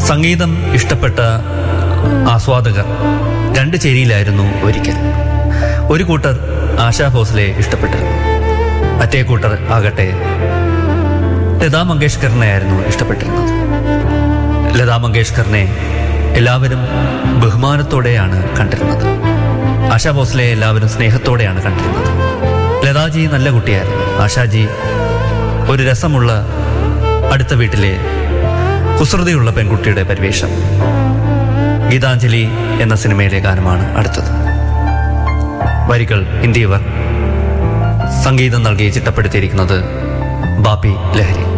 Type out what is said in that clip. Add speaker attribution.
Speaker 1: സംഗീതം ഇഷ്ടപ്പെട്ട ആസ്വാദകർ രണ്ട് ചേരിയിലായിരുന്നു ഒരിക്കൽ ഒരു കൂട്ടർ ആശാ ഭോസ്ലെ ഇഷ്ടപ്പെട്ടിരുന്നു മറ്റേ കൂട്ടർ ആകട്ടെ ലതാ മങ്കേഷ്കറിനെയായിരുന്നു ഇഷ്ടപ്പെട്ടിരുന്നത് ലതാ മങ്കേഷ്കറിനെ എല്ലാവരും ബഹുമാനത്തോടെയാണ് കണ്ടിരുന്നത് ആശാ ഭോസ്ലെ എല്ലാവരും സ്നേഹത്തോടെയാണ് കണ്ടിരുന്നത് ലതാജി നല്ല കുട്ടിയായിരുന്നു ആശാജി ഒരു രസമുള്ള അടുത്ത വീട്ടിലെ കുസൃതിയുള്ള പെൺകുട്ടിയുടെ പരിവേഷം ഗീതാഞ്ജലി എന്ന സിനിമയിലെ ഗാനമാണ് അടുത്തത് വരികൾ ഹിന്ദിയവർ സംഗീതം നൽകി ചിട്ടപ്പെടുത്തിയിരിക്കുന്നത് ബാപ്പി ലഹരി